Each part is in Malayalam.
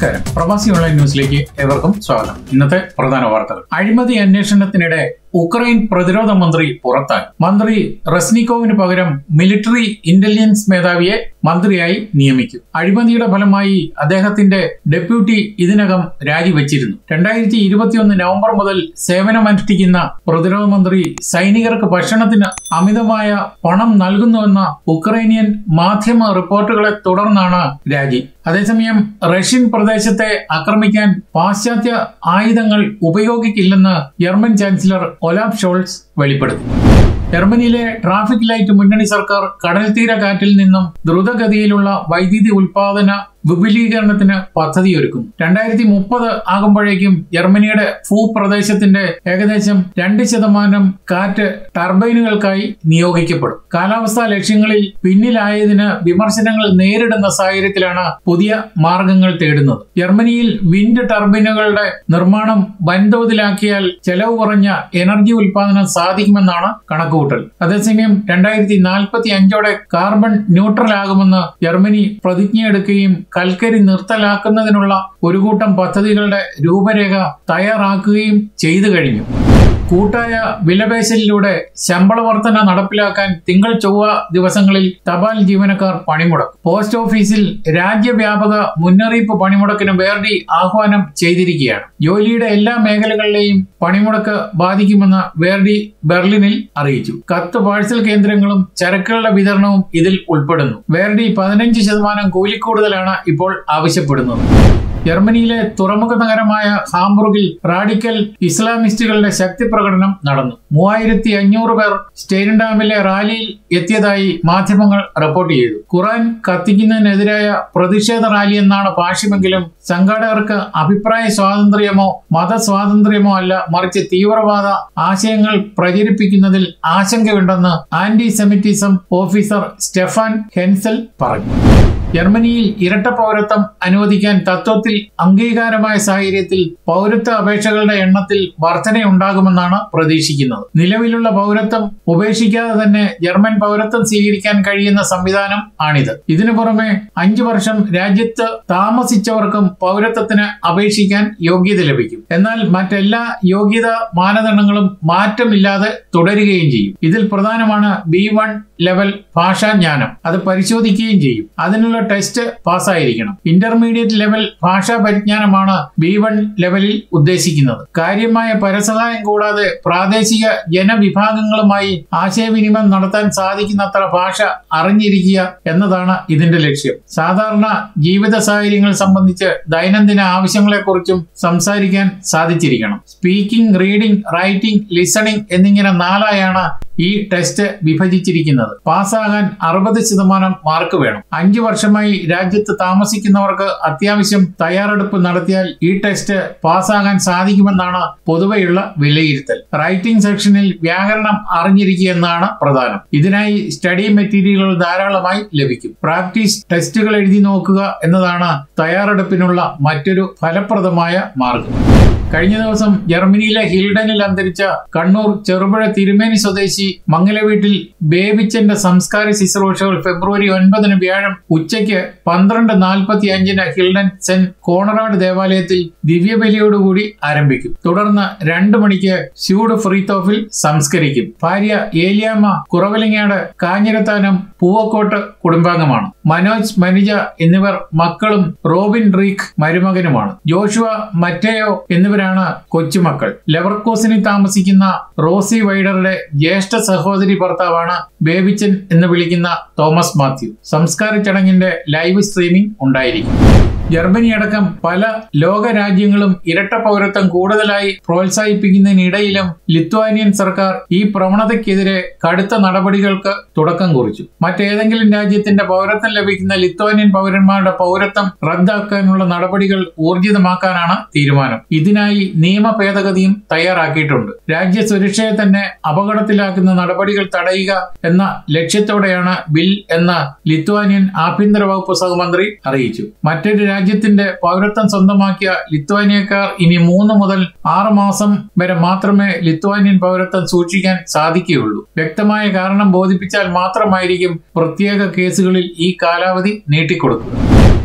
നമസ്കാരം പ്രവാസി ഓൺലൈൻ ന്യൂസിലേക്ക് ഏവർക്കും സ്വാഗതം ഇന്നത്തെ പ്രധാന വാർത്തകൾ അഴിമതി അന്വേഷണത്തിനിടെ ഉക്രൈൻ പ്രതിരോധ മന്ത്രി പുറത്തായി മന്ത്രി റസ്നിക്കോവിന് പകരം മിലിറ്ററി ഇന്റലിജൻസ് മേധാവിയെ മന്ത്രിയായി നിയമിക്കും അഴിമതിയുടെ ഫലമായി അദ്ദേഹത്തിന്റെ ഡെപ്യൂട്ടി ഇതിനകം രാജിവെച്ചിരുന്നു രണ്ടായിരത്തി ഇരുപത്തിയൊന്ന് നവംബർ മുതൽ സേവനമനുഷ്ഠിക്കുന്ന പ്രതിരോധ മന്ത്രി സൈനികർക്ക് ഭക്ഷണത്തിന് അമിതമായ പണം നൽകുന്നുവെന്ന ഉക്രൈനിയൻ മാധ്യമ റിപ്പോർട്ടുകളെ തുടർന്നാണ് രാജി അതേസമയം റഷ്യൻ പ്രദേശത്തെ ആക്രമിക്കാൻ പാശ്ചാത്യ ആയുധങ്ങൾ ഉപയോഗിക്കില്ലെന്ന് ജർമ്മൻ ചാൻസലർ ഒലാഫ് ഷോൾസ് വെളിപ്പെടുത്തി ജർമ്മനിയിലെ ട്രാഫിക് ലൈറ്റ് മുന്നണി സർക്കാർ കടൽത്തീര കാറ്റിൽ നിന്നും ദ്രുതഗതിയിലുള്ള വൈദ്യുതി ഉൽപാദന വിപുലീകരണത്തിന് പദ്ധതിയൊരുക്കും രണ്ടായിരത്തി മുപ്പത് ആകുമ്പോഴേക്കും ജർമ്മനിയുടെ ഭൂപ്രദേശത്തിന്റെ ഏകദേശം രണ്ട് ശതമാനം കാറ്റ് ടർബൈനുകൾക്കായി നിയോഗിക്കപ്പെടും കാലാവസ്ഥാ ലക്ഷ്യങ്ങളിൽ പിന്നിലായതിന് വിമർശനങ്ങൾ നേരിടുന്ന സാഹചര്യത്തിലാണ് പുതിയ മാർഗങ്ങൾ തേടുന്നത് ജർമ്മനിയിൽ വിൻഡ് ടർബൈനുകളുടെ നിർമ്മാണം വൻതോതിലാക്കിയാൽ ചെലവ് കുറഞ്ഞ എനർജി ഉൽപാദനം സാധിക്കുമെന്നാണ് കണക്കുകൂട്ടൽ അതേസമയം രണ്ടായിരത്തി നാൽപ്പത്തി അഞ്ചോടെ കാർബൺ ന്യൂട്രൽ ആകുമെന്ന് ജർമ്മനി പ്രതിജ്ഞയെടുക്കുകയും കൽക്കരി നിർത്തലാക്കുന്നതിനുള്ള ഒരു കൂട്ടം പദ്ധതികളുടെ രൂപരേഖ തയ്യാറാക്കുകയും ചെയ്തു കഴിഞ്ഞു കൂട്ടായ വിലപേശലിലൂടെ ശമ്പള വർധന നടപ്പിലാക്കാൻ തിങ്കൾ ചൊവ്വ ദിവസങ്ങളിൽ തപാൽ ജീവനക്കാർ പണിമുടക്കും പോസ്റ്റ് ഓഫീസിൽ രാജ്യവ്യാപക മുന്നറിയിപ്പ് പണിമുടക്കിന് വേർഡി ആഹ്വാനം ചെയ്തിരിക്കുകയാണ് ജോലിയുടെ എല്ലാ മേഖലകളിലെയും പണിമുടക്ക് ബാധിക്കുമെന്ന് വേർഡി ബെർലിനിൽ അറിയിച്ചു കത്ത് പാഴ്സൽ കേന്ദ്രങ്ങളും ചരക്കുകളുടെ വിതരണവും ഇതിൽ ഉൾപ്പെടുന്നു വേർഡി പതിനഞ്ച് ശതമാനം കൂലിക്കൂടുതലാണ് ഇപ്പോൾ ആവശ്യപ്പെടുന്നത് ജർമ്മനിയിലെ തുറമുഖ നഗരമായ ഹാംബുർഗിൽ റാഡിക്കൽ ഇസ്ലാമിസ്റ്റുകളുടെ ശക്തി പ്രകടനം നടന്നു മൂവായിരത്തി അഞ്ഞൂറ് പേർ സ്റ്റെയിൻ ഡാമിലെ റാലിയിൽ എത്തിയതായി മാധ്യമങ്ങൾ റിപ്പോർട്ട് ചെയ്തു ഖുറാൻ കത്തിക്കുന്നതിനെതിരായ പ്രതിഷേധ റാലി എന്നാണ് ഭാഷ്യമെങ്കിലും സംഘാടകർക്ക് അഭിപ്രായ സ്വാതന്ത്ര്യമോ മതസ്വാതന്ത്ര്യമോ അല്ല മറിച്ച് തീവ്രവാദ ആശയങ്ങൾ പ്രചരിപ്പിക്കുന്നതിൽ ആശങ്കയുണ്ടെന്ന് antisemitism officer Stefan Hensel പറഞ്ഞു ജർമ്മനിയിൽ ഇരട്ട പൗരത്വം അനുവദിക്കാൻ തത്വത്തിൽ അംഗീകാരമായ സാഹചര്യത്തിൽ പൗരത്വ അപേക്ഷകളുടെ എണ്ണത്തിൽ വർധനയുണ്ടാകുമെന്നാണ് പ്രതീക്ഷിക്കുന്നത് നിലവിലുള്ള പൗരത്വം ഉപേക്ഷിക്കാതെ തന്നെ ജർമ്മൻ പൗരത്വം സ്വീകരിക്കാൻ കഴിയുന്ന സംവിധാനം ആണിത് ഇതിനു പുറമെ അഞ്ചു വർഷം രാജ്യത്ത് താമസിച്ചവർക്കും പൗരത്വത്തിന് അപേക്ഷിക്കാൻ യോഗ്യത ലഭിക്കും എന്നാൽ മറ്റെല്ലാ യോഗ്യത മാനദണ്ഡങ്ങളും മാറ്റമില്ലാതെ തുടരുകയും ചെയ്യും ഇതിൽ പ്രധാനമാണ് ബി വൺ ലെവൽ ഭാഷാജ്ഞാനം അത് പരിശോധിക്കുകയും ചെയ്യും അതിനുള്ള ടെസ്റ്റ് പാസ്സായിരിക്കണം ഇന്റർമീഡിയറ്റ് ലെവൽ ഭാഷാ പരിജ്ഞാനമാണ് ബി വൺ ലെവലിൽ ഉദ്ദേശിക്കുന്നത് കാര്യമായ പരസഹായം കൂടാതെ പ്രാദേശിക ജനവിഭാഗങ്ങളുമായി ആശയവിനിമയം നടത്താൻ സാധിക്കുന്നത്ര ഭാഷ അറിഞ്ഞിരിക്കുക എന്നതാണ് ഇതിന്റെ ലക്ഷ്യം സാധാരണ ജീവിത സാഹചര്യങ്ങൾ സംബന്ധിച്ച് ദൈനംദിന ആവശ്യങ്ങളെക്കുറിച്ചും സംസാരിക്കാൻ സാധിച്ചിരിക്കണം സ്പീക്കിംഗ് റീഡിംഗ് റൈറ്റിംഗ് ലിസണിംഗ് എന്നിങ്ങനെ നാലായാണ് ഈ ടെസ്റ്റ് വിഭജിച്ചിരിക്കുന്നത് പാസ്സാകാൻ അറുപത് ശതമാനം മാർക്ക് വേണം അഞ്ചു വർഷമായി രാജ്യത്ത് താമസിക്കുന്നവർക്ക് അത്യാവശ്യം തയ്യാറെടുപ്പ് നടത്തിയാൽ ഈ ടെസ്റ്റ് പാസ്സാകാൻ സാധിക്കുമെന്നാണ് പൊതുവെയുള്ള വിലയിരുത്തൽ റൈറ്റിംഗ് സെക്ഷനിൽ വ്യാകരണം അറിഞ്ഞിരിക്കുകയെന്നാണ് പ്രധാനം ഇതിനായി സ്റ്റഡി മെറ്റീരിയലുകൾ ധാരാളമായി ലഭിക്കും പ്രാക്ടീസ് ടെസ്റ്റുകൾ എഴുതി നോക്കുക എന്നതാണ് തയ്യാറെടുപ്പിനുള്ള മറ്റൊരു ഫലപ്രദമായ മാർഗം കഴിഞ്ഞ ദിവസം ജർമ്മനിയിലെ ഹിൽഡനിൽ അന്തരിച്ച കണ്ണൂർ ചെറുപുഴ തിരുമേനി സ്വദേശി മംഗലവീട്ടിൽ ബേബിച്ചന്റെ സംസ്കാര ശുശ്രൂഷകൾ ഫെബ്രുവരി ഒൻപതിന് വ്യാഴം ഉച്ചയ്ക്ക് പന്ത്രണ്ട് നാൽപ്പത്തി അഞ്ചിന് ഹിൽഡൻ സെന്റ് കോണറാട് ദേവാലയത്തിൽ ദിവ്യബലിയോടുകൂടി ആരംഭിക്കും തുടർന്ന് രണ്ടു മണിക്ക് സ്യൂഡ് ഫ്രീത്തോഫിൽ സംസ്കരിക്കും ഭാര്യ ഏലിയാമ്മ കുറവലിങ്ങാട് കാഞ്ഞിരത്താനം പൂവക്കോട്ട് കുടുംബാംഗമാണ് മനോജ് മനിജ എന്നിവർ മക്കളും റോബിൻ റീഖ് മരുമകനുമാണ് ജോഷുവ മറ്റേയോ എന്നിവരാണ് കൊച്ചുമക്കൾ ലെവർകോസിനിൽ താമസിക്കുന്ന റോസി വൈഡറുടെ ജ്യേഷ്ഠ സഹോദരി ഭർത്താവാണ് ബേബിച്ചൻ എന്ന് വിളിക്കുന്ന തോമസ് മാത്യു സംസ്കാര ചടങ്ങിന്റെ ലൈവ് സ്ട്രീമിംഗ് ഉണ്ടായിരിക്കും ജർമ്മനി അടക്കം പല ലോക രാജ്യങ്ങളും ഇരട്ട പൗരത്വം കൂടുതലായി പ്രോത്സാഹിപ്പിക്കുന്നതിനിടയിലും ലിത്വാനിയൻ സർക്കാർ ഈ പ്രവണതയ്ക്കെതിരെ കടുത്ത നടപടികൾക്ക് തുടക്കം കുറിച്ചു മറ്റേതെങ്കിലും രാജ്യത്തിന്റെ പൗരത്വം ലഭിക്കുന്ന ലിത്വാനിയൻ പൗരന്മാരുടെ പൗരത്വം റദ്ദാക്കാനുള്ള നടപടികൾ ഊർജിതമാക്കാനാണ് തീരുമാനം ഇതിനായി നിയമ ഭേദഗതിയും തയ്യാറാക്കിയിട്ടുണ്ട് രാജ്യ സുരക്ഷയെ തന്നെ അപകടത്തിലാക്കുന്ന നടപടികൾ തടയുക എന്ന ലക്ഷ്യത്തോടെയാണ് ബിൽ എന്ന് ലിത്വാനിയൻ ആഭ്യന്തര വകുപ്പ് സഹമന്ത്രി അറിയിച്ചു മറ്റൊരു രാജ്യത്തിന്റെ പൗരത്വം സ്വന്തമാക്കിയ ലിത്വാനിയക്കാർ ഇനി മൂന്ന് മുതൽ ആറ് മാസം വരെ മാത്രമേ ലിത്വാനിയൻ പൗരത്വം സൂക്ഷിക്കാൻ സാധിക്കുകയുള്ളൂ വ്യക്തമായ കാരണം ബോധിപ്പിച്ചാൽ മാത്രമായിരിക്കും പ്രത്യേക കേസുകളിൽ ഈ കാലാവധി നീട്ടിക്കൊടുക്കുക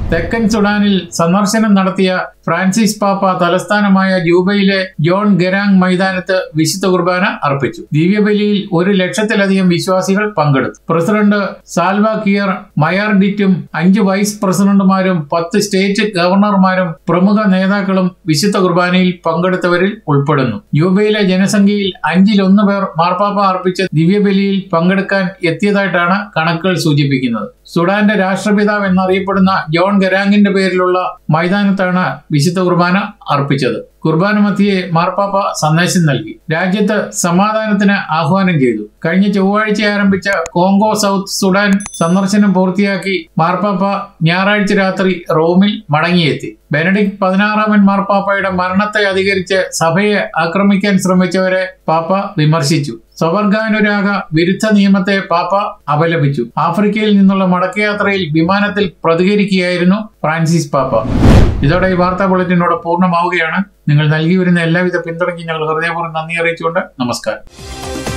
തെക്കൻ സുഡാനിൽ സന്ദർശനം നടത്തിയ ഫ്രാൻസിസ് പാപ്പ തലസ്ഥാനമായ ജൂബയിലെ ജോൺ ഗെരാങ് മൈതാനത്ത് വിശുദ്ധ കുർബാന അർപ്പിച്ചു ദിവ്യബലിയിൽ ഒരു ലക്ഷത്തിലധികം വിശ്വാസികൾ പങ്കെടുത്തു പ്രസിഡന്റ് സാൽവ കിയർ മയാർഡിറ്റും അഞ്ച് വൈസ് പ്രസിഡന്റുമാരും പത്ത് സ്റ്റേറ്റ് ഗവർണർമാരും പ്രമുഖ നേതാക്കളും വിശുദ്ധ കുർബാനയിൽ പങ്കെടുത്തവരിൽ ഉൾപ്പെടുന്നു ജൂബയിലെ ജനസംഖ്യയിൽ അഞ്ചിലൊന്ന് പേർ മാർപ്പാപ്പ അർപ്പിച്ച ദിവ്യബലിയിൽ പങ്കെടുക്കാൻ എത്തിയതായിട്ടാണ് കണക്കുകൾ സൂചിപ്പിക്കുന്നത് സുഡാന്റെ രാഷ്ട്രപിതാവ് എന്നറിയപ്പെടുന്ന ജോൺ ഗരാങ്ങിന്റെ പേരിലുള്ള മൈതാനത്താണ് വിശുദ്ധ കുർബാന അർപ്പിച്ചത് കുർബാന മധ്യയെ മാർപ്പാപ്പ സന്ദേശം നൽകി രാജ്യത്ത് സമാധാനത്തിന് ആഹ്വാനം ചെയ്തു കഴിഞ്ഞ ചൊവ്വാഴ്ച ആരംഭിച്ച കോങ്കോ സൗത്ത് സുഡാൻ സന്ദർശനം പൂർത്തിയാക്കി മാർപ്പാപ്പ ഞായറാഴ്ച രാത്രി റോമിൽ മടങ്ങിയെത്തി ബെനഡിക്ട് പതിനാറാമൻ മാർപ്പാപ്പയുടെ മരണത്തെ അധികരിച്ച് സഭയെ ആക്രമിക്കാൻ ശ്രമിച്ചവരെ പാപ്പ വിമർശിച്ചു സ്വവർഗാനുരാഗ വിരുദ്ധ നിയമത്തെ പാപ്പ അപലപിച്ചു ആഫ്രിക്കയിൽ നിന്നുള്ള മടക്കയാത്രയിൽ വിമാനത്തിൽ പ്രതികരിക്കുകയായിരുന്നു ഫ്രാൻസിസ് പാപ്പ ഇതോടെ ഈ വാർത്താ ബുള്ളറ്റിനോട് പൂർണ്ണമാവുകയാണ് നിങ്ങൾ നൽകി വരുന്ന എല്ലാവിധ പിന്തുണയ്ക്കും ഞങ്ങൾ ഹൃദയപൂർവ്വം നന്ദി അറിയിച്ചുകൊണ്ട് നമസ്കാരം